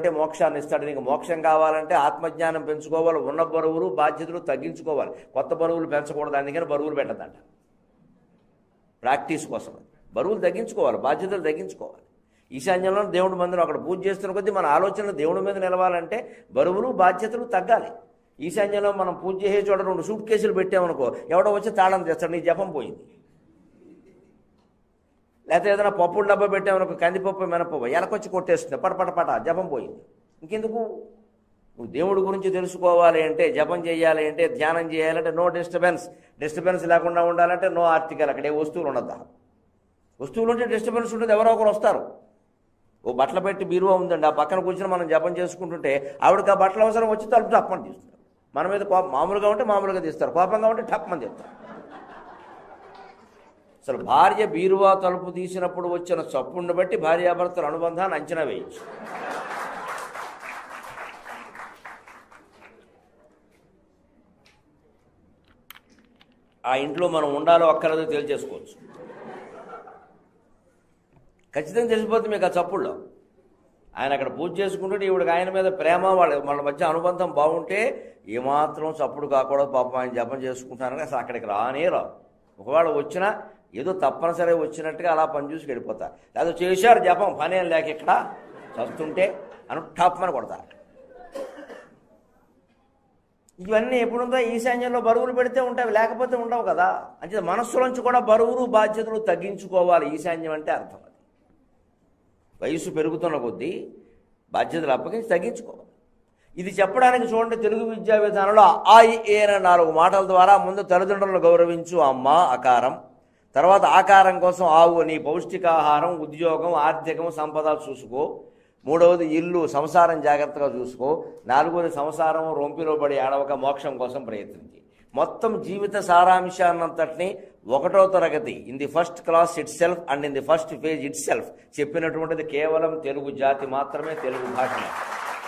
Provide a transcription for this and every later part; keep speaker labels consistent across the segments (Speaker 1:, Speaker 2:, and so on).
Speaker 1: అంటే మోక్షాన్ని ఇస్తాడు నీకు మోక్షం కావాలంటే ఆత్మజ్ఞానం పెంచుకోవాలి ఉన్న బరువులు బాధ్యతలు తగ్గించుకోవాలి కొత్త బరువులు పెంచకూడదు అందుకని బరువులు పెట్టదంట ప్రాక్టీస్ కోసం అది. బరువులు తగ్గించుకోవాలి బాధ్యతలు తగ్గించుకోవాలి ఈశాన్యంలో దేవుడి మందిరం అక్కడ పూజ చేస్తున్న కొద్దీ మన ఆలోచనలు దేవుడి మీద నిలవాలంటే బరువులు బాధ్యతలు తగ్గాలి ఈశాన్యంలో మనం పూజ చేసే చోట రెండు సూట్ కేసులు పెట్టామనుకో ఎవడో వచ్చి తాళం తెస్తాడు నీ జపం పోయింది లేకపోతే ఏదైనా పప్పులు డబ్బా పెట్టామనుకో కందిపప్పు మినపప్పు ఎలకొచ్చి కొట్టేస్తుంది పట పట పట జపం పోయింది ఇంకెందుకు నువ్వు దేవుడి గురించి తెలుసుకోవాలి అంటే జపం చేయాలి అంటే ధ్యానం చేయాలంటే నో డిస్టర్బెన్స్ డిస్టర్బెన్స్ లేకుండా ఉండాలంటే నో ఆర్టికల్ అక్కడ ఏ వస్తువులు ఉండద్దా వస్తువులు ఉంటే డిస్టర్బెన్స్ ఉంటుంది ఎవరో ఒకరు వస్తారు ఓ బట్టలు పెట్టి బీరువా ఉందండి ఆ పక్కన కూర్చొని మనం జపం చేసుకుంటుంటే ఆవిడకి ఆ బట్టలు అవసరం వచ్చి తలుపు టప్పని తీస్తారు మన మీద కోపం మామూలుగా ఉంటే మామూలుగా తీస్తారు కోపంగా ఉంటే టప్పని తీస్తారు అసలు భార్య బీరువా తలుపు తీసినప్పుడు వచ్చిన చప్పుడిని బట్టి భార్యాభర్తల అనుబంధాన్ని అంచనా వేయచ్చు ఆ ఇంట్లో మనం ఉండాలో అక్కర్లేదో తేల్చేసుకోవచ్చు ఖచ్చితంగా తెలిసిపోతుంది మీకు ఆ చప్పుల్లో ఆయన అక్కడ పూజ చేసుకుంటుంటే ఈవిడికి ఆయన మీద ప్రేమ వాళ్ళ వాళ్ళ మధ్య అనుబంధం బాగుంటే ఏమాత్రం చప్పుడు కాకూడదు పాపం ఆయన జపం చేసుకుంటానని అసలు అక్కడికి రానే రావు ఒకవేళ వచ్చినా ఏదో తప్పనిసరి వచ్చినట్టుగా అలా పని చూసి వెళ్ళిపోతారు లేదా చేశారు జపం పని ఏం లేక ఇక్కడ చస్తుంటే అని టప్పని కొడతారు ఇవన్నీ ఎప్పుడుందో ఈశాన్యంలో బరువులు పెడితే ఉంటాయి లేకపోతే ఉండవు కదా అంటే మనస్సులోంచి కూడా బరువులు బాధ్యతలు తగ్గించుకోవాలి ఈశాన్యం అంటే అర్థం అది వయసు పెరుగుతున్న కొద్దీ బాధ్యతలు అప్పగించి తగ్గించుకోవాలి ఇది చెప్పడానికి చూడండి తెలుగు విద్యా విధానంలో ఆ ఈ, ఏ అనే నాలుగు మాటల ద్వారా ముందు తల్లిదండ్రులను గౌరవించు అమ్మ అకారం తర్వాత ఆకారం కోసం ఆవు నీ పౌష్టికాహారం ఉద్యోగం ఆర్థికం సంపద చూసుకో మూడవది ఇల్లు సంసారం జాగ్రత్తగా చూసుకో నాలుగవది సంసారం రొంపిలో పడి ఆడవక మోక్షం కోసం ప్రయత్నించి మొత్తం జీవిత సారాంశాన్నంతటిని ఒకటో తరగతి in the first class itself and in the first page itself చెప్పినటువంటిది కేవలం తెలుగు జాతి మాత్రమే తెలుగు భాష మాత్రమే.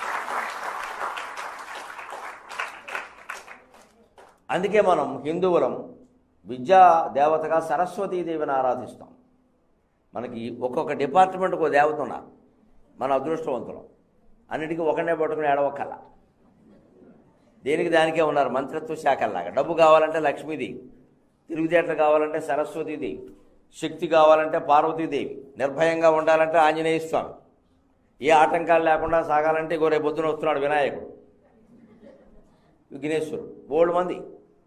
Speaker 1: అందుకే మనం హిందువులం విద్యా దేవతగా సరస్వతీదేవిని ఆరాధిస్తాం మనకి ఒక్కొక్క డిపార్ట్మెంట్కి ఒక దేవత ఉన్నారు మన అదృష్టవంతులం అన్నిటికీ ఒకనే పట్టుకుని ఏడవక్కల దేనికి దానికే ఉన్నారు మంత్రిత్వ శాఖల్లాగా డబ్బు కావాలంటే లక్ష్మీదేవి తిరుగుదేటలు కావాలంటే సరస్వతీదేవి శక్తి కావాలంటే పార్వతీదేవి నిర్భయంగా ఉండాలంటే ఆంజనేయ స్వామి ఏ ఆటంకాలు లేకుండా సాగాలంటే గోరే బొద్దున వస్తున్నాడు వినాయకుడు విఘ్నేశ్వరుడు బోల్డ్ మంది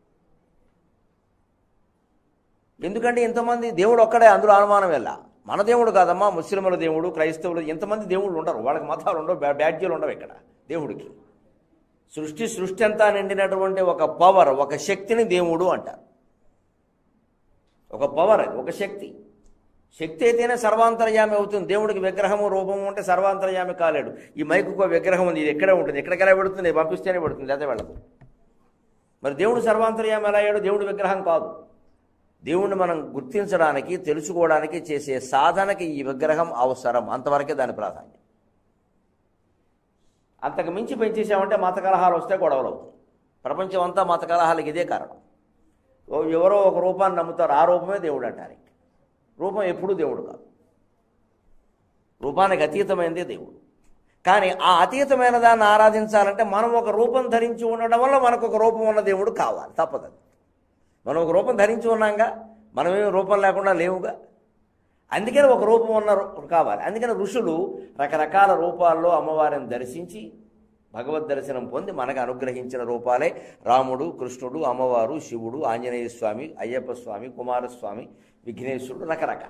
Speaker 1: ఎందుకంటే ఇంతమంది దేవుడు ఒక్కడే అందులో అనుమానం వెళ్ళా మన దేవుడు కాదమ్మా ముస్లింల దేవుడు క్రైస్తవులు ఇంతమంది దేవుళ్ళు ఉండరు వాళ్ళకి మతాలు ఉండవు బ్యా- బ్యాడ్జీలు ఉండవు ఇక్కడ దేవుడికి సృష్టి సృష్టి అంతా నిండినటువంటి ఒక పవర్ ఒక శక్తిని దేవుడు అంటారు ఒక పవర్ అది ఒక శక్తి శక్తి అయితేనే సర్వాంతర్యామి అవుతుంది దేవుడికి విగ్రహము రూపము ఉంటే సర్వాంతర్యామి కాలేడు ఈ మైకుకు ఒక విగ్రహం ఉంది ఇది ఎక్కడే ఉంటుంది ఎక్కడికెలా పెడుతుంది పంపిస్తేనే పెడుతుంది లేదా వెళ్ళదు మరి దేవుడు సర్వాంతర్యామి ఎలా అయ్యాడు దేవుడి విగ్రహం కాదు దేవుణ్ణి మనం గుర్తించడానికి తెలుసుకోవడానికి చేసే సాధనకి ఈ విగ్రహం అవసరం అంతవరకే దాని ప్రాధాన్యం అంతకు మించి పెంచేసామంటే మత కలహాలు వస్తే గొడవలు అవుతాయి ప్రపంచం అంతా మత కలహాలకు ఇదే కారణం ఓ ఎవరో ఒక రూపాన్ని నమ్ముతారు ఆ రూపమే దేవుడు అంటారు ఇంక. రూపం ఎప్పుడూ దేవుడు కాదు రూపానికి అతీతమైనదే దేవుడు కానీ ఆ అతీతమైన దాన్ని ఆరాధించాలంటే మనం ఒక రూపం ధరించి ఉండడం వల్ల మనకు ఒక రూపం ఉన్న దేవుడు కావాలి తప్పదు మనం ఒక రూపం ధరించి ఉన్నాంగా మనమేమి రూపం లేకుండా లేవుగా అందుకని ఒక రూపం ఉన్న రూ- కావాలి అందుకని ఋషులు రకరకాల రూపాల్లో అమ్మవారిని దర్శించి భగవద్ దర్శనం పొంది మనకు అనుగ్రహించిన రూపాలే రాముడు కృష్ణుడు అమ్మవారు శివుడు ఆంజనేయ స్వామి అయ్యప్ప స్వామి కుమారస్వామి విఘ్నేశ్వరుడు రకరకాల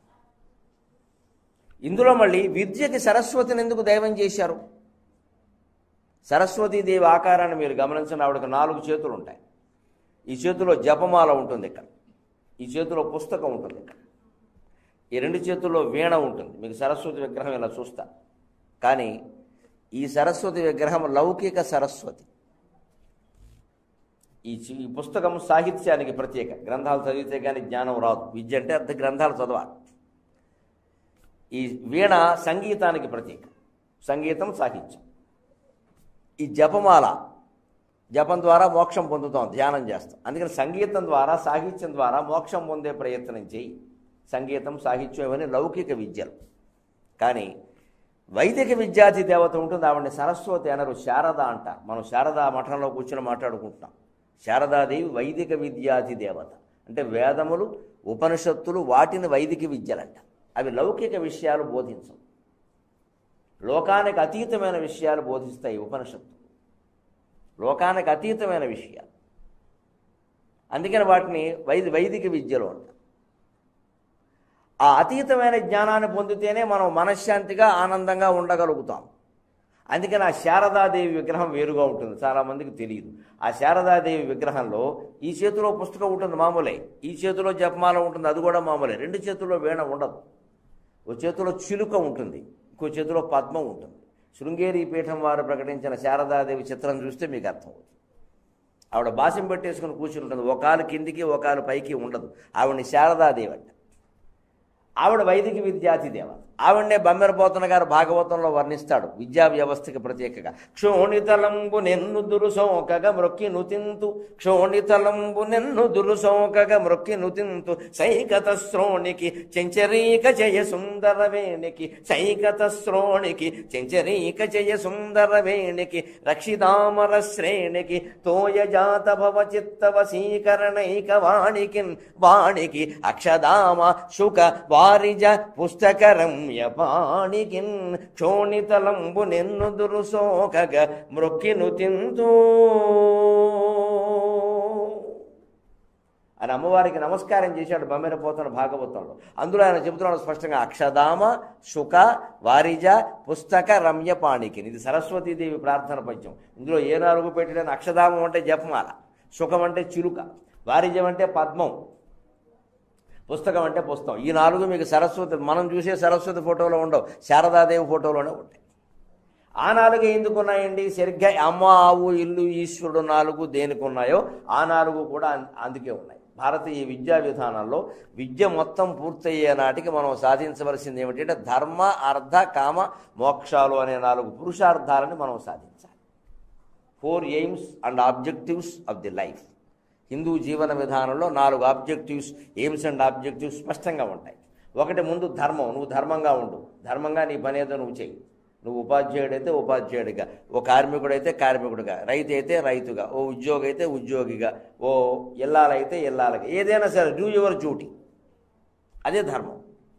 Speaker 1: ఇందులో మళ్ళీ విద్యకి సరస్వతిని ఎందుకు దైవం చేశారు సరస్వతీదేవి ఆకారాన్ని మీరు గమనించండి ఆవిడకి నాలుగు చేతులు ఉంటాయి ఈ చేతిలో జపమాల ఉంటుంది ఇక్కడ ఈ చేతిలో పుస్తకం ఉంటుంది ఇక్కడ ఈ రెండు చేతుల్లో వీణ ఉంటుంది మీకు సరస్వతి విగ్రహం ఇలా చూస్తా కానీ ఈ సరస్వతి విగ్రహం లౌకిక సరస్వతి ఈ చి- ఈ పుస్తకం సాహిత్యానికి ప్రత్యేక గ్రంథాలు చదివితే కానీ జ్ఞానం రాదు విద్య అంటే అర్థ గ్రంథాలు చదవాలి ఈ వీణ సంగీతానికి ప్రతీక సంగీతం సాహిత్యం ఈ జపమాల జపం ద్వారా మోక్షం పొందుతాం ధ్యానం చేస్తాం అందుకని సంగీతం ద్వారా సాహిత్యం ద్వారా మోక్షం పొందే ప్రయత్నం చేయి సంగీతం సాహిత్యం ఇవన్నీ లౌకిక విద్యలు కానీ వైదిక విద్యార్థి దేవత ఉంటుంది ఆవిడని సరస్వతి అనరు శారద అంట మనం శారదా మఠంలో కూర్చొని మాట్లాడుకుంటున్నాం శారదాదేవి వైదిక విద్యార్థి దేవత అంటే వేదములు ఉపనిషత్తులు వాటిని వైదిక విద్యలంట అవి లౌకిక విషయాలు బోధించవు లోకానికి అతీతమైన విషయాలు బోధిస్తాయి ఉపనిషత్తు లోకానికి అతీతమైన విషయాలు అందుకని వాటిని వైది వైదిక విద్యలో అంటారు ఆ అతీతమైన జ్ఞానాన్ని పొందితేనే మనం మనశ్శాంతిగా ఆనందంగా ఉండగలుగుతాం అందుకని ఆ శారదాదేవి విగ్రహం వేరుగా ఉంటుంది చాలామందికి తెలియదు ఆ శారదాదేవి విగ్రహంలో ఈ చేతిలో పుస్తకం ఉంటుంది మామూలే ఈ చేతిలో జపమాల ఉంటుంది అది కూడా మామూలే రెండు చేతుల్లో వీణ ఉండదు ఓ చేతిలో చిలుక ఉంటుంది ఇంకో చేతిలో పద్మం ఉంటుంది శృంగేరి పీఠం వారు ప్రకటించిన శారదాదేవి చిత్రం చూస్తే మీకు అర్థమవుతుంది ఆవిడ బాసం పెట్టేసుకుని కూర్చుని ఉంటుంది ఒక కాలు కిందికి ఒక కాలు పైకి ఉండదు ఆవిడని శారదాదేవి అంట ఆవిడ వైదిక విద్యార్థి దేవత ఆవిడనే బమ్మెరపోతన గారు భాగవతంలో వర్ణిస్తాడు విద్యా వ్యవస్థకి ప్రత్యేకగా క్షోణితలంబు నెన్ను దురుసోకగ మ్రొక్కి నుతింతు క్షోణితలంబు నెన్ను దురుసోకగ మ్రొక్కి నుతింతు సైకత శ్రోణికి చెంచరీక జయ సుందర వేణికి సైకత శ్రోణికి చెంచరీక జయ సుందర వేణికి రక్షితామర శ్రేణికి తోయ జాత భవ చిత్త వశీకరణైక వాణికి వాణికి అక్షదామ శుక వారిజ పుస్తకరమ్య పాణికిన్ క్షోణితలంబు నెన్ను దురుసోకగ మృక్కిను తింతూ అని అమ్మవారికి నమస్కారం చేశాడు బమ్మెరపోతున్న భాగవతంలో అందులో ఆయన చెబుతున్నాడు స్పష్టంగా అక్షదామ శుక వారిజ పుస్తక రమ్య పాణికిన్ ఇది సరస్వతీదేవి ప్రార్థన పద్యం ఇందులో ఏ నాలుగు పెట్టిన అక్షదామం అంటే జపమాల శుకం అంటే చిలుక వారిజం అంటే పద్మం పుస్తకం అంటే పుస్తకం ఈ నాలుగు మీకు సరస్వతి మనం చూసే సరస్వతి ఫోటోలో ఉండవు శారదాదేవి ఫోటోలోనే ఉంటాయి ఆ నాలుగు ఎందుకు ఉన్నాయండి సరిగ్గా అమ్మ ఆవు ఇల్లు ఈశ్వరుడు నాలుగు దేనికి ఉన్నాయో ఆ నాలుగు కూడా అం- అందుకే ఉన్నాయి భారతీయ విద్యా విధానంలో విద్య మొత్తం పూర్తయ్యే నాటికి మనం సాధించవలసింది ఏమిటంటే ధర్మ అర్థ కామ మోక్షాలు అనే నాలుగు పురుషార్థాలని మనం సాధించాలి four aims and objectives of the life Hindu జీవన విధానంలో నాలుగు ఆబ్జెక్టివ్స్ ఎయిమ్స్ అండ్ ఆబ్జెక్టివ్స్ స్పష్టంగా ఉంటాయి ఒకటి ముందు ధర్మం నువ్వు ధర్మంగా ఉండు ధర్మంగా నీ పని ఏదో నువ్వు చెయ్యి నువ్వు ఉపాధ్యాయుడైతే ఉపాధ్యాయుడిగా ఓ కార్మికుడైతే కార్మికుడిగా రైతు అయితే రైతుగా ఓ ఉద్యోగి అయితే ఉద్యోగిగా ఓ ఇల్లాలైతే ఇల్లాలగా ఏదైనా సరే డూ యువర్ డ్యూటీ అదే ధర్మం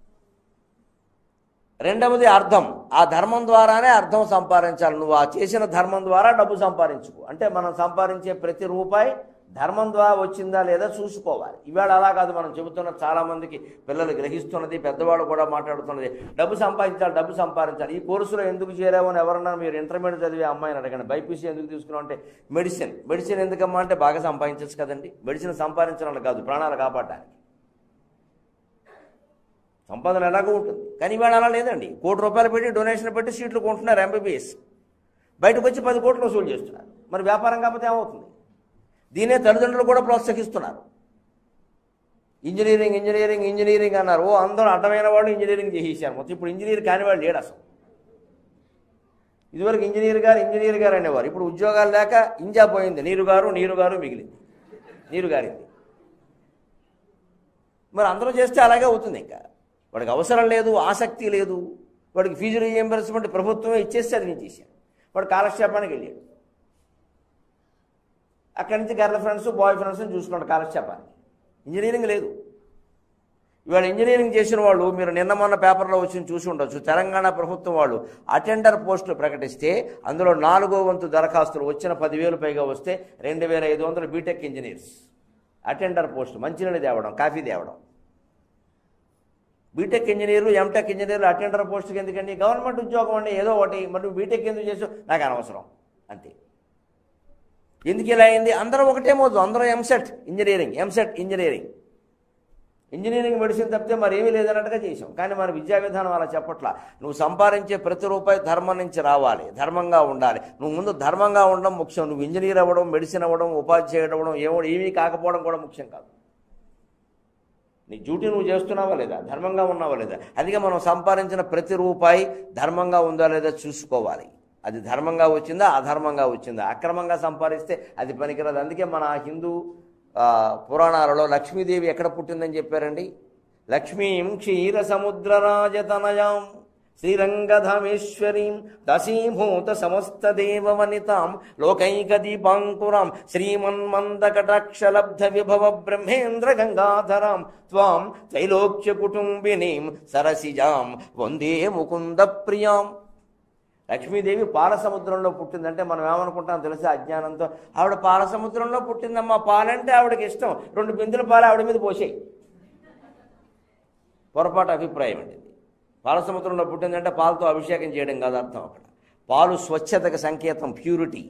Speaker 1: రెండవది అర్థం ఆ ధర్మం ద్వారానే అర్థం సంపాదించాలి నువ్వు ఆ చేసిన ధర్మం ద్వారా డబ్బు సంపాదించుకో అంటే మనం సంపాదించే ప్రతి రూపాయి ధర్మం ద్వారా వచ్చిందా లేదా చూసుకోవాలి ఇవాళ అలా కాదు మనం చెబుతున్న చాలా మందికి పిల్లలు గ్రహిస్తున్నది పెద్దవాళ్ళు కూడా మాట్లాడుతున్నది డబ్బు సంపాదించాలి డబ్బు సంపాదించాలి ఈ కోర్సులో ఎందుకు చేరావు అని ఎవరన్నా మీరు ఇంటర్మీడియట్ చదివే అమ్మాయిని అడగండి బైపీసీ ఎందుకు తీసుకున్నావు అంటే మెడిసిన్ మెడిసిన్ ఎందుకమ్మా అంటే బాగా సంపాదించవచ్చు కదండి మెడిసిన్ సంపాదించడం కాదు ప్రాణాలు కాపాడడానికి సంపాదన ఎలాగో ఉంటుంది కానీ ఇవాళ అలా లేదండి కోటి రూపాయలు పెట్టి డొనేషన్ పెట్టి సీట్లు కొంటున్నారు ఎంబీబీఎస్ బయటకు వచ్చి పది కోట్లు వసూలు చేస్తున్నారు మరి వ్యాపారం కాకపోతే ఏమవుతుంది దీనే తల్లిదండ్రులు కూడా ప్రోత్సహిస్తున్నారు ఇంజనీరింగ్ ఇంజనీరింగ్ ఇంజనీరింగ్ అన్నారు ఓ అందరూ అడ్డమైన వాళ్ళు ఇంజనీరింగ్ చేసేసారు మొత్తం ఇప్పుడు ఇంజనీర్ కాని వాళ్ళు లేడు అసలు ఇదివరకు ఇంజనీర్ గారు ఇంజనీర్ గారు అనేవారు ఇప్పుడు ఉద్యోగాలు లేక ఇంజా పోయింది నీరు గారు నీరు గారు మిగిలింది నీరు గారింది మరి అందరూ చేస్తే అలాగే అవుతుంది ఇంకా వాడికి అవసరం లేదు ఆసక్తి లేదు వాడికి ఫీజు రీఎంబర్స్మెంట్ ప్రభుత్వమే ఇచ్చేస్తే అది నేను చేశాను వాడు కాలక్షేపానికి వెళ్ళాడు అక్కడి నుంచి గర్ల్ ఫ్రెండ్స్ బాయ్ ఫ్రెండ్స్ చూసుకున్నాడు కాలక్షేపానికి ఇంజనీరింగ్ లేదు ఇవాళ ఇంజనీరింగ్ చేసిన వాళ్ళు మీరు నిన్న మొన్న పేపర్లో వచ్చి చూసి ఉండొచ్చు తెలంగాణ ప్రభుత్వం వాళ్ళు అటెండర్ పోస్టులు ప్రకటిస్తే అందులో నాలుగో వంతు దరఖాస్తులు వచ్చిన పదివేలు పైగా వస్తే రెండు వేల ఐదు వందలు బీటెక్ ఇంజనీర్స్ అటెండర్ పోస్ట్ మంచినీళ్ళు తేవడం కాఫీ తేవడం బీటెక్ ఇంజనీర్లు ఎంటెక్ ఇంజనీర్లు అటెండర్ పోస్ట్కి ఎందుకండి గవర్నమెంట్ ఉద్యోగం అండి ఏదో ఒకటి మరి నువ్వు బీటెక్ ఎందుకు చేసావు నాకు అనవసరం అంతే ఎందుకు ఇలా అయింది అందరూ ఒకటే మోదు అందరూ EAMCET engineering EAMCET engineering engineering medicine తప్పితే మరి ఏమీ లేదన్నట్టుగా చేసాం కానీ మన విద్యా విధానం అలా చెప్పట్లా నువ్వు సంపాదించే ప్రతి రూపాయి ధర్మం నుంచి రావాలి ధర్మంగా ఉండాలి నువ్వు ముందు ధర్మంగా ఉండడం ముఖ్యం నువ్వు ఇంజనీర్ అవ్వడం మెడిసిన్ అవ్వడం ఉపాధ్యాయుడు అవ్వడం ఏమో ఏమీ కాకపోవడం కూడా ముఖ్యం కాదు నీ డ్యూటీ నువ్వు చేస్తున్నావా లేదా ధర్మంగా ఉన్నావా లేదా అందుకే మనం సంపాదించిన ప్రతి రూపాయి ధర్మంగా ఉందా లేదా చూసుకోవాలి అది ధర్మంగా వచ్చిందా అధర్మంగా వచ్చిందా అక్రమంగా సంపాదిస్తే అది పనికిరాదు అందుకే మన హిందూ ఆ, పురాణాలలో లక్ష్మీదేవి ఎక్కడ పుట్టిందని చెప్పారండి లక్ష్మీం క్షీర సముద్రరాజతనయాం శ్రీరంగధామేశ్వరీం దశీభూత సమస్త దేవవనితాం లోకైక దీపాంకురాం శ్రీమన్మందకటాక్షలబ్ధ విభవ బ్రహ్మేంద్ర గంగాధరాం త్వాం త్రైలోక్య కుటుంబినీం సరసిజాం వందే ముకుంద ప్రియాం లక్ష్మీదేవి పాలసముద్రంలో పుట్టిందంటే మనం ఏమనుకుంటాం తెలిసి అజ్ఞానంతో ఆవిడ పాలసముద్రంలో పుట్టిందమ్మా పాలంటే ఆవిడకి ఇష్టం రెండు బిందుల పాలు ఆవిడ మీద పోసేయి పొరపాటు అభిప్రాయం అండి ఇది. పాలసముద్రంలో పుట్టిందంటే పాలతో అభిషేకం చేయడం కాదు అర్థం అక్కడ పాలు స్వచ్ఛతకు సంకేతం ప్యూరిటీ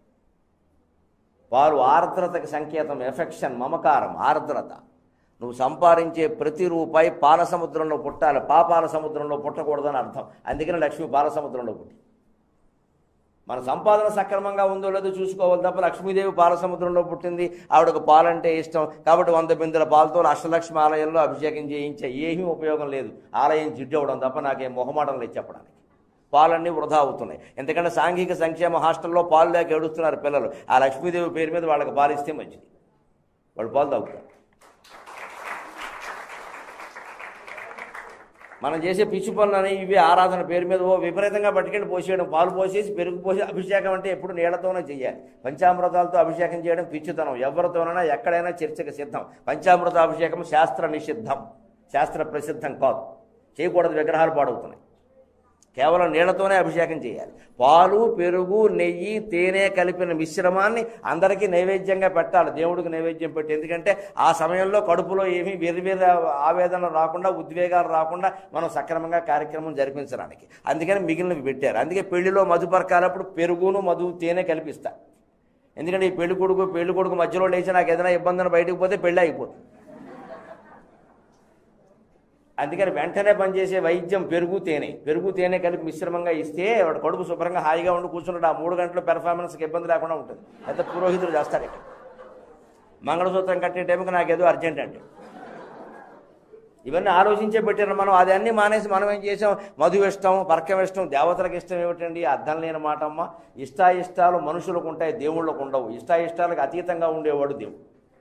Speaker 1: పాలు ఆర్ద్రతకు సంకేతం ఎఫెక్షన్ మమకారం ఆర్ద్రత నువ్వు సంపాదించే ప్రతి రూపాయి పాల సముద్రంలో పుట్టాలి పాపాల సముద్రంలో పుట్టకూడదని అర్థం అందుకని లక్ష్మి పాల సముద్రంలో పుట్టి మన సంపాదన సక్రమంగా ఉందో లేదో చూసుకోవాలి తప్ప లక్ష్మీదేవి పాల సముద్రంలో పుట్టింది ఆవిడకు పాలంటే ఇష్టం కాబట్టి వంద బిందెల పాలతో అష్టలక్ష్మి ఆలయంలో అభిషేకం చేయించే ఏమీ ఉపయోగం లేదు ఆలయం జిడ్డవడం తప్ప నాకేం మొహమాటం లేదు చెప్పడానికి పాలన్నీ వృధా అవుతున్నాయి ఎందుకంటే సాంఘిక సంక్షేమ హాస్టల్లో పాలు లేక ఏడుస్తున్నారు పిల్లలు ఆ లక్ష్మీదేవి పేరు మీద వాళ్ళకి పాలు ఇస్తే మంచిది వాళ్ళు పాలు తాగుతారు మనం చేసే పిచ్చి పనులని ఇవి ఆరాధన పేరు మీద ఓ విపరీతంగా పట్టుకెళ్ళి పోసేయడం పాలు పోసేసి పెరుగు పోసి అభిషేకం అంటే ఎప్పుడు నీళ్లతోనే చేయాలి పంచామృతాలతో అభిషేకం చేయడం పిచ్చితనం ఎవరితోనైనా ఎక్కడైనా చర్చకు సిద్ధం పంచామృత అభిషేకం శాస్త్ర నిషిద్ధం శాస్త్ర ప్రసిద్ధం కాదు చేయకూడదు విగ్రహాలు పాడవుతున్నాయి కేవలం నీళ్లతోనే అభిషేకం చేయాలి పాలు పెరుగు నెయ్యి తేనె కలిపిన మిశ్రమాన్ని అందరికీ నైవేద్యంగా పెట్టాలి దేవుడికి నైవేద్యం పెట్టి ఎందుకంటే ఆ సమయంలో కడుపులో ఏమీ వెరివేర ఆవేదన రాకుండా ఉద్వేగాలు రాకుండా మనం సక్రమంగా కార్యక్రమం జరిపించడానికి అందుకని మిగిలినవి పెట్టారు అందుకే పెళ్లిలో మధు పరకాలప్పుడు పెరుగును మధు తేనె కల్పిస్తారు ఎందుకంటే ఈ పెళ్లి కొడుకు పెళ్లి కొడుకు మధ్యలో లేచి నాకు ఏదైనా ఇబ్బందిని బయటకు పోతే పెళ్ళి అయిపోతుంది అందుకని వెంటనే పనిచేసే వైద్యం పెరుగు తేనె పెరుగు తేనె కలిపి మిశ్రమంగా ఇస్తే వాడు కడుపు శుభ్రంగా హాయిగా ఉండి కూర్చున్నాడు ఆ మూడు గంటల పెర్ఫార్మెన్స్కి ఇబ్బంది లేకుండా ఉంటుంది పెద్ద పురోహితులు చేస్తారు ఇక్కడ మంగళసూత్రం కట్టే టైంకి నాకు ఏదో అర్జెంట్ అంటే ఇవన్నీ ఆలోచించే పెట్టారు మనం అది అన్నీ మానేసి మనం ఏం చేసాం మధు ఇష్టం పర్కం ఇష్టం దేవతలకు ఇష్టం ఏమిటండి అర్థం లేని మాట అమ్మ ఇష్టాయిష్టాలు మనుషులకు ఉంటాయి దేవుళ్ళకు ఉండవు ఇష్టాయిష్టాలకు అతీతంగా ఉండేవాడు దేవుడు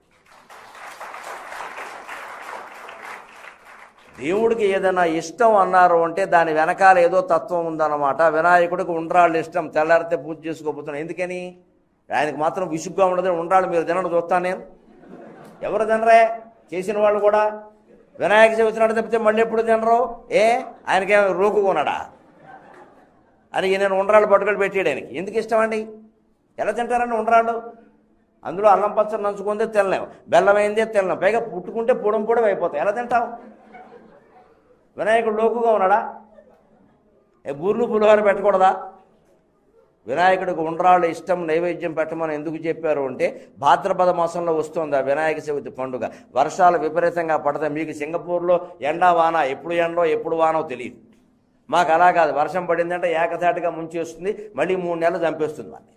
Speaker 1: దేవుడికి ఏదైనా ఇష్టం అన్నారు అంటే దాని వెనకాల ఏదో తత్వం ఉందన్నమాట వినాయకుడికి ఉండ్రాళ్ళు ఇష్టం తెల్లారితే పూజ చేసుకోబోతున్నాను ఎందుకని ఆయనకు మాత్రం విసుగ్గా ఉండదు ఉండ్రాళ్ళు మీరు తినడం చూస్తాను నేను ఎవరు తినరే చేసిన వాళ్ళు కూడా వినాయక చవితి నాడు తప్పితే మళ్ళీ ఎప్పుడు తినరు ఏ ఆయనకేమో రోకు కొనడా అని నేను ఉండ్రాళ్ళు పట్టుకొని పెట్టాడు ఆయనకి ఎందుకు ఇష్టం అండి ఎలా తింటారండి ఉండ్రాళ్ళు అందులో అల్లం పచ్చడి నంచుకుందే తినలేము బెల్లం అయిందే తినలేం పైగా పుట్టుకుంటే పొడం పొడం అయిపోతాయి ఎలా తింటాం వినాయకుడు లోకుగా ఉన్నాడా ఏ బూర్లు పులిహోర పెట్టకూడదా వినాయకుడికి ఉండ్రాళ్ళు ఇష్టం నైవేద్యం పెట్టమని ఎందుకు చెప్పారు అంటే భాద్రపద మాసంలో వస్తుంది ఆ వినాయక చవితి పండుగ వర్షాలు విపరీతంగా పడతాయి మీకు సింగపూర్లో ఎండా వాన ఎప్పుడు ఎండో ఎప్పుడు వానో తెలియదు మాకు అలా కాదు వర్షం పడిందంటే ఏకధాటిగా ముంచేస్తుంది మళ్ళీ మూడు నెలలు చంపేస్తుంది వాడిని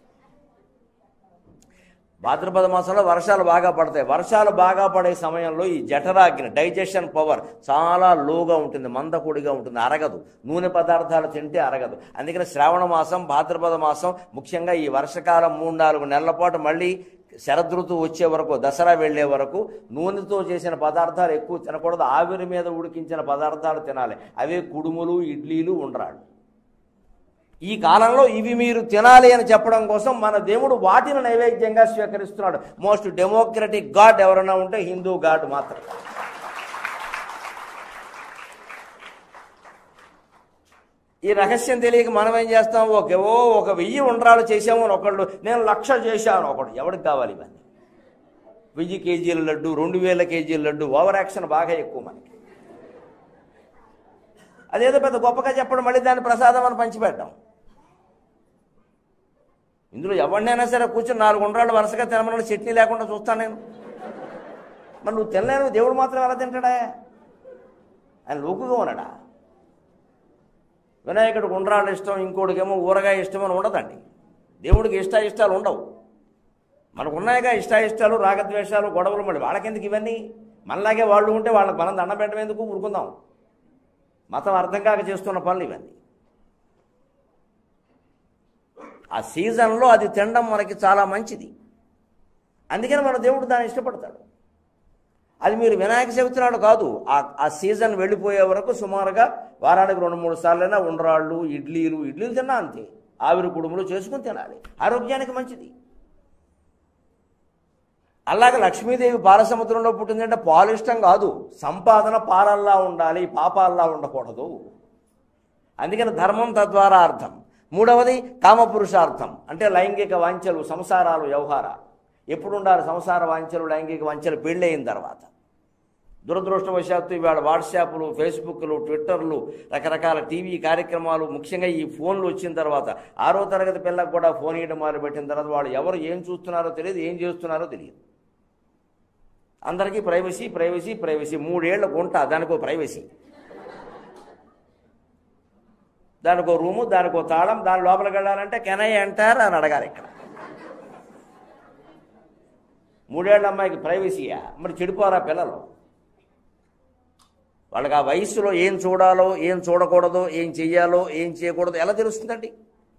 Speaker 1: భాద్రపద మాసంలో వర్షాలు బాగా పడతాయి వర్షాలు బాగా పడే సమయంలో ఈ జఠరాగ్ని డైజెషన్ పవర్ చాలా లోగా ఉంటుంది మందకొడిగా ఉంటుంది అరగదు నూనె పదార్థాలు తింటే అరగదు అందుకని శ్రావణ మాసం భాద్రపద మాసం ముఖ్యంగా ఈ వర్షకాలం మూడు నాలుగు నెలల పాటు మళ్ళీ శరదృతువు వచ్చే వరకు దసరా వెళ్ళే వరకు నూనెతో చేసిన పదార్థాలు ఎక్కువ తినకూడదు ఆవిరి మీద ఉడికించిన పదార్థాలు తినాలి అవే కుడుములు ఇడ్లీలు ఉండరాళ్ళు ఈ కాలంలో ఇవి మీరు తినాలి అని చెప్పడం కోసం మన దేవుడు వాటిని నైవేద్యంగా స్వీకరిస్తున్నాడు మోస్ట్ డెమోక్రటిక్ గాడ్ ఎవరైనా ఉంటే హిందూ గాడ్ మాత్రం ఈ రహస్యం తెలియక మనం ఏం చేస్తాం ఒక ఓ ఒక వెయ్యి ఉండ్రాలు చేసాము అని ఒకళ్ళు నేను లక్ష చేశాను ఒకడు ఎవరికి కావాలి ఇవన్నీ వెయ్యి కేజీల లడ్డు రెండు వేల కేజీల లడ్డు ఓవర్ యాక్షన్ బాగా ఎక్కువ మనకి అదేదో పెద్ద గొప్పగా చెప్పడం మళ్ళీ దాన్ని ప్రసాదం అని పంచిపెట్టాం ఇందులో ఎవరినైనా సరే కూర్చొని నాలుగు ఉండ్రాళ్ళు వరుసగా తినమని చట్నీ లేకుండా చూస్తాను నేను మరి నువ్వు తినలేను దేవుడు మాత్రం ఎలా తింటాడా ఆయన లోకుగా ఉన్నాడా వినాయకుడికి ఉండ్రాళ్ళు ఇష్టం ఇంకోటికేమో ఊరగాయ ఇష్టం అని ఉండదండి దేవుడికి ఇష్ట ఇష్టాలు ఉండవు మనకు ఉన్నాయిగా ఇష్ట ఇష్టాలు రాగద్వేషాలు గొడవలు మళ్ళీ వాళ్ళకెందుకు ఇవన్నీ మనలాగే వాళ్ళు ఉంటే వాళ్ళకి మనం దండం పెట్టడం ఎందుకు ఊరుకుందాం మతం అర్థం కాక చేస్తున్న పనులు ఇవన్నీ ఆ సీజన్లో అది తినడం మనకి చాలా మంచిది అందుకని మన దేవుడు దాన్ని ఇష్టపడతాడు అది మీరు వినాయక చవితి నాడు కాదు ఆ ఆ సీజన్ వెళ్ళిపోయే వరకు సుమారుగా వారానికి రెండు మూడు సార్లైనా ఉండ్రాళ్ళు ఇడ్లీలు ఇడ్లీలు తిన్నా అంతే ఆవిరి కుడుములు చేసుకుని తినాలి ఆరోగ్యానికి మంచిది అలాగే లక్ష్మీదేవి పాలసముద్రంలో పుట్టిందంటే పాలు ఇష్టం కాదు సంపాదన పాలల్లా ఉండాలి పాపాల్లా ఉండకూడదు అందుకని ధర్మం తద్వారా అర్థం మూడవది కామపురుషార్థం అంటే లైంగిక వాంఛలు సంసారాలు వ్యవహారాలు ఎప్పుడు ఉండాలి సంసార వాంఛలు లైంగిక వాంఛలు పెళ్ళయిన తర్వాత దురదృష్టవశాత్తు ఇవాళ వాట్సాప్లు ఫేస్బుక్లు ట్విట్టర్లు రకరకాల టీవీ కార్యక్రమాలు ముఖ్యంగా ఈ ఫోన్లు వచ్చిన తర్వాత ఆరో తరగతి పిల్లలకు కూడా ఫోన్ ఇవ్వడం మొదలుపెట్టిన తర్వాత వాళ్ళు ఎవరు ఏం చూస్తున్నారో తెలియదు ఏం చేస్తున్నారో తెలియదు అందరికీ ప్రైవసీ ప్రైవసీ ప్రైవసీ మూడేళ్ల గుంట దానికో ప్రైవసీ దానికో రూము దానికో తాళం దాని లోపలికి వెళ్ళాలంటే కెనై అంటారు అని అడగాలి ఇక్కడ మూడేళ్ల అమ్మాయికి ప్రైవసీయా మరి చెడిపోరా పిల్లలు వాళ్ళకి ఆ వయస్సులో ఏం చూడాలో ఏం చూడకూడదో ఏం చెయ్యాలో ఏం చేయకూడదో ఎలా తెలుస్తుందండి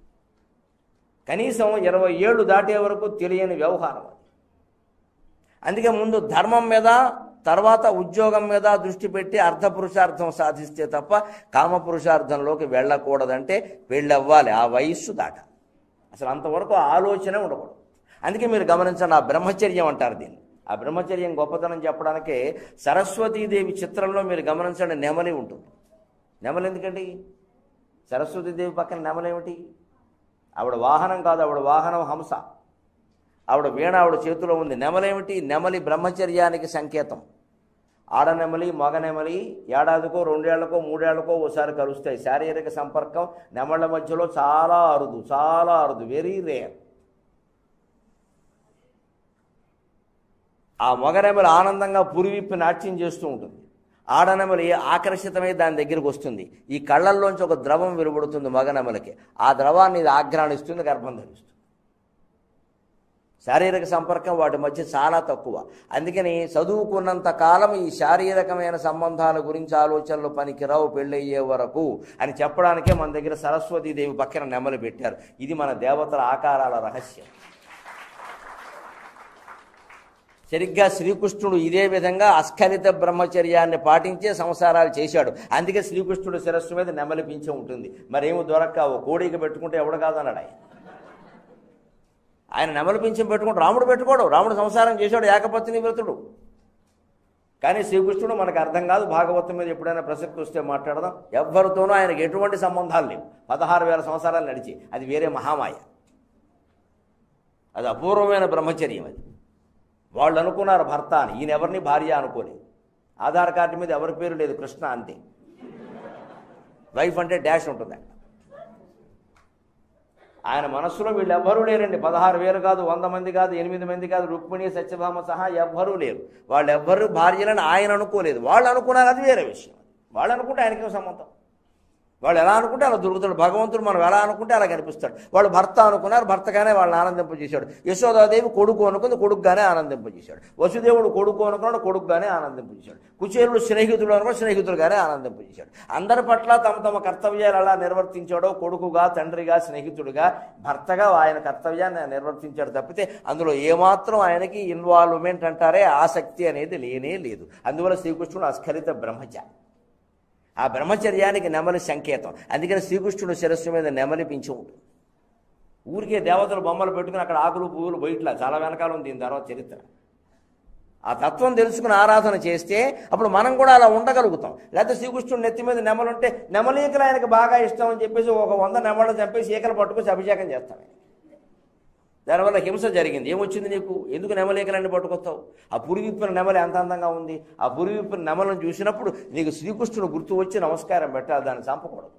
Speaker 1: కనీసం ఇరవై ఏళ్ళు దాటే వరకు తెలియని వ్యవహారం అది అందుకే ముందు ధర్మం మీద తర్వాత ఉద్యోగం మీద దృష్టి పెట్టి అర్ధపురుషార్థం సాధిస్తే తప్ప కామపురుషార్థంలోకి వెళ్ళకూడదంటే వెళ్ళవ్వాలి ఆ వయస్సు దాకా అసలు అంతవరకు ఆలోచన ఉండకూడదు అందుకే మీరు గమనించండి ఆ బ్రహ్మచర్యం అంటారు దీన్ని ఆ బ్రహ్మచర్యం గొప్పతనం చెప్పడానికే సరస్వతీదేవి చిత్రంలో మీరు గమనించండి నెమలి ఉంటుంది నెమలి ఎందుకండి సరస్వతీదేవి పక్కన నెమలేమిటి ఆవిడ వాహనం కాదు ఆవిడ వాహనం హంస ఆవిడ వీణ ఆవిడ చేతిలో ఉంది నెమలేమిటి నెమలి బ్రహ్మచర్యానికి సంకేతం ఆడనెమలి మగనెమలి ఏడాదికో రెండేళ్లకో మూడేళ్లకో ఓసారి కలుస్తాయి శారీరక సంపర్కం నెమళ్ళ మధ్యలో చాలా అరుదు చాలా అరుదు వెరీ రేర్ ఆ మగనెమలి ఆనందంగా పురివిప్పి నాట్యం చేస్తూ ఉంటుంది ఆడనెమలి ఆకర్షితమై దాని దగ్గరికి వస్తుంది ఈ కళ్ళల్లోంచి ఒక ద్రవం వెలువడుతుంది మగనెమలికి ఆ ద్రవాన్ని ఇది ఆఘ్రాణిస్తుంది గర్భం ధరిస్తుంది శారీరక సంపర్కం వాటి మధ్య చాలా తక్కువ అందుకని చదువుకున్నంత కాలం ఈ శారీరకమైన సంబంధాల గురించి ఆలోచనలు పనికిరావు పెళ్ళయ్యే వరకు అని చెప్పడానికే మన దగ్గర సరస్వతీదేవి పక్కన నెమలి పెట్టారు ఇది మన దేవతల ఆకారాల రహస్యం సరిగ్గా శ్రీకృష్ణుడు ఇదే విధంగా అస్ఖలిత బ్రహ్మచర్యాన్ని పాటించే సంసారాలు చేశాడు అందుకే శ్రీకృష్ణుడు శిరస్సు మీద నెమలి పింఛం ఉంటుంది మరేమో దొరక్క ఓ కోడికి పెట్టుకుంటే ఎవడు కాదన్నాడు ఆయన ఆయన నెమలి పింఛం పెట్టుకుంటే రాముడు పెట్టుకోడు రాముడు సంసారం చేశాడు ఏకపత్ని వ్రతుడు కానీ శ్రీకృష్ణుడు మనకు అర్థం కాదు భాగవతం మీద ఎప్పుడైనా ప్రసక్తి వస్తే మాట్లాడదాం ఎవ్వరితోనూ ఆయనకు ఎటువంటి సంబంధాలు లేవు పదహారు వేల సంవత్సరాలు నడిచి అది వేరే మహామాయ అది అపూర్వమైన బ్రహ్మచర్యం అది వాళ్ళు అనుకున్నారు భర్త అని ఈయన ఎవరిని భార్య అనుకోలేదు ఆధార్ కార్డు మీద ఎవరి పేరు లేదు కృష్ణ అంతే వైఫ్ అంటే డాష్ ఉంటుంది అక్కడ ఆయన మనస్సులో వీళ్ళు ఎవ్వరూ లేరండి పదహారు వేలు కాదు వంద మంది కాదు ఎనిమిది మంది కాదు రుక్మిణి సత్యభామ సహా ఎవ్వరూ లేరు వాళ్ళు ఎవ్వరు భార్యలని ఆయన అనుకోలేదు వాళ్ళు అనుకున్నారు అది వేరే విషయం వాళ్ళు అనుకుంటే ఆయనకేం సంబంధం వాళ్ళు ఎలా అనుకుంటే అలా దొరుకుతాడు భగవంతుడు మనం ఎలా అనుకుంటే అలా కనిపిస్తాడు వాళ్ళు భర్త అనుకున్నారు భర్తగానే వాళ్ళని ఆనందింపజేశాడు యశోదాదేవి కొడుకు అనుకుంది కొడుకుగానే ఆనందింపజేశాడు వసుదేవుడు కొడుకు అనుకున్నాడు కొడుకుగానే ఆనందింపజేశాడు కుచేరుడు స్నేహితుడు అనుకున్న స్నేహితుడుగానే ఆనందింపజేశాడు అందరి పట్ల తమ తమ కర్తవ్యాలు ఎలా నిర్వర్తించాడో కొడుకుగా తండ్రిగా స్నేహితుడిగా భర్తగా ఆయన కర్తవ్యాన్ని నిర్వర్తించాడు తప్పితే అందులో ఏమాత్రం ఆయనకి ఇన్వాల్వ్మెంట్ అంటారే ఆసక్తి అనేది లేనే లేదు అందువల్ల శ్రీకృష్ణుడు అస్ఖలిత బ్రహ్మచారి ఆ బ్రహ్మచర్యానికి నెమలి సంకేతం అందుకని శ్రీకృష్ణుడు శిరస్సు మీద నెమలి పించి ఉంటుంది ఊరికే దేవతలు బొమ్మలు పెట్టుకుని అక్కడ ఆకులు పువ్వులు బయటలా చాలా వెనకాల ఉంది దీని తర్వాత చరిత్ర ఆ తత్వం తెలుసుకుని ఆరాధన చేస్తే అప్పుడు మనం కూడా అలా ఉండగలుగుతాం లేకపోతే శ్రీకృష్ణుడు నెత్తి మీద నెమలుంటే నెమలీకలు ఆయనకు బాగా ఇష్టం అని చెప్పేసి ఒక వంద నెమళ్ళు చంపేసి ఈకలు పట్టుకొచ్చి అభిషేకం చేస్తాడు ఆయన. దానివల్ల హింస జరిగింది ఏమొచ్చింది నీకు ఎందుకు నెమలేకలన్నీ పట్టుకొస్తావు ఆ పురివిప్పిన నెమలి ఎంత అందంగా ఉంది ఆ పురివిప్పిన నెమలను చూసినప్పుడు నీకు శ్రీకృష్ణుడు గుర్తు వచ్చి నమస్కారం పెట్టాలి దాన్ని చంపకూడదు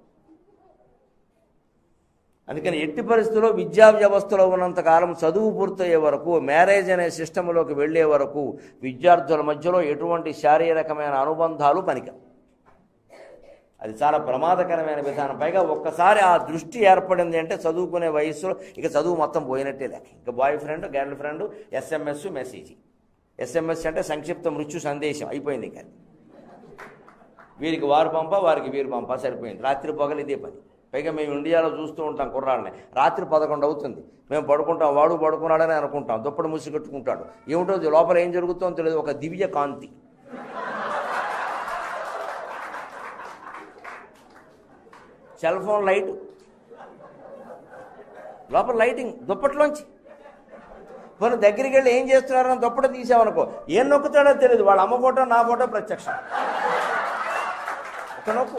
Speaker 1: అందుకని ఎట్టి పరిస్థితుల్లో విద్యా వ్యవస్థలో ఉన్నంత కాలం చదువు పూర్తయ్యే వరకు మ్యారేజ్ అనే సిస్టంలోకి వెళ్ళే వరకు విద్యార్థుల మధ్యలో ఎటువంటి శారీరకమైన అనుబంధాలు పనికిరావు అది చాలా ప్రమాదకరమైన విధానం పైగా ఒక్కసారి ఆ దృష్టి ఏర్పడింది అంటే చదువుకునే వయసులో ఇక చదువు మొత్తం పోయినట్టే లెక్క ఇక boyfriend girlfriend SMS message SMS అంటే సంక్షిప్త మృత్యు సందేశం అయిపోయింది ఇక అది. వీరికి వారు పంప వారికి వీరు పంప సరిపోయింది రాత్రి పగలు ఇదే పని పైగా మేము ఇండియాలో చూస్తూ ఉంటాం కుర్రాళ్ళని రాత్రి పదకొండు అవుతుంది మేము పడుకుంటాం వాడు పడుకున్నాడని అనుకుంటాం దుప్పటి మూసి కట్టుకుంటాడు ఏమిటో లోపల ఏం జరుగుతుందో తెలియదు ఒక దివ్య కాంతి సెల్ ఫోన్ లైట్ లోపల లైటింగ్ దుప్పట్లోంచి పోనీ దగ్గరికి వెళ్ళి ఏం చేస్తున్నారని దుప్పట తీసామనుకో ఏం నొక్కుతాడో తెలియదు వాళ్ళ అమ్మ ఫోటో నా ఫోటో ప్రత్యక్షం ఒక నొక్కు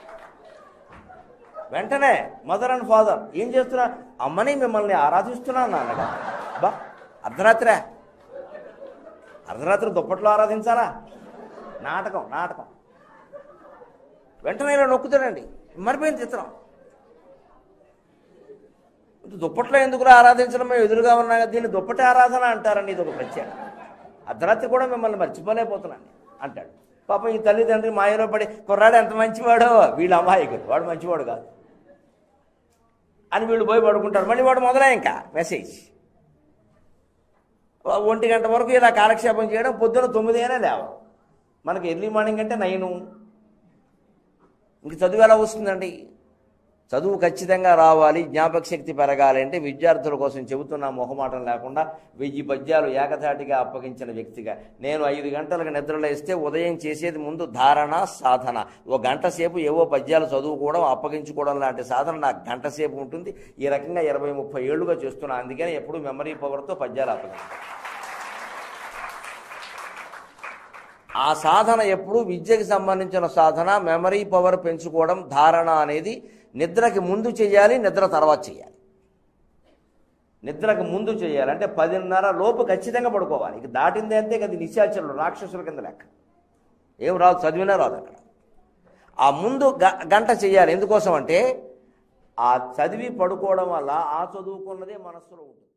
Speaker 1: వెంటనే మదర్ అండ్ ఫాదర్ ఏం చేస్తున్నా అమ్మని మిమ్మల్ని ఆరాధిస్తున్నాను నాన్నగా బా అర్ధరాత్రే అర్ధరాత్రి దుప్పట్లో ఆరాధించాలా నాటకం నాటకం వెంటనే ఇలా నొక్కుతాడండి మరిపోయింది చిత్రం దుప్పట్లో ఎందుకు ఆరాధించడం మేము ఎదురుగా ఉన్నా కదా, దీన్ని దుప్పటి ఆరాధన అంటారండి ఇది ఒక ప్రత్యేకత అర్ధరాత్రి కూడా మిమ్మల్ని మర్చిపోలేకపోతున్నాను అంటాడు పాపం ఈ తల్లిదండ్రి మాయలో పడి కుర్రాడు ఎంత మంచివాడో వీళ్ళ అమాయకుడు వాడు మంచివాడు కాదు అని వీళ్ళు పోయి పడుకుంటారు మళ్ళీ వాడు మొదలై ఇంకా మెసేజ్ ఒంటి గంట వరకు ఇలా కాలక్షేపం చేయడం పొద్దున తొమ్మిది అయినా లేవడం మనకి ఎర్లీ మార్నింగ్ అంటే నైను ఇంక చదువు ఎలా వస్తుందండి చదువు ఖచ్చితంగా రావాలి జ్ఞాపక శక్తి పెరగాలి అంటే విద్యార్థుల కోసం చెబుతున్న మొహమాటం లేకుండా వెయ్యి పద్యాలు ఏకధాటిగా అప్పగించిన వ్యక్తిగా నేను ఐదు గంటలకు నిద్రలేస్తే ఉదయం చేసేది ముందు ధారణ సాధన ఓ గంట సేపు ఏవో పద్యాలు చదువుకోవడం అప్పగించుకోవడం లాంటి సాధన నాకు గంట సేపు ఉంటుంది ఈ రకంగా ఇరవై ముప్పై ఏళ్ళుగా చేస్తున్నా అందుకని ఎప్పుడు మెమరీ పవర్తో పద్యాలు అప్పగించాను ఆ సాధన ఎప్పుడు విద్యకి సంబంధించిన సాధన మెమరీ పవర్ పెంచుకోవడం ధారణ అనేది నిద్రకి ముందు చేయాలి నిద్ర తర్వాత చేయాలి నిద్రకు ముందు చేయాలి అంటే పదిన్నర లోపు ఖచ్చితంగా పడుకోవాలి ఇక దాటింది అంతే కదా నిశాచరులు రాక్షసుల కింద లెక్క ఏం రాదు చదివినా రాదు అక్కడ ఆ ముందు గ- గంట చేయాలి ఎందుకోసం అంటే ఆ చదివి పడుకోవడం వల్ల ఆ చదువుకున్నదే మనస్సులో ఉంటుంది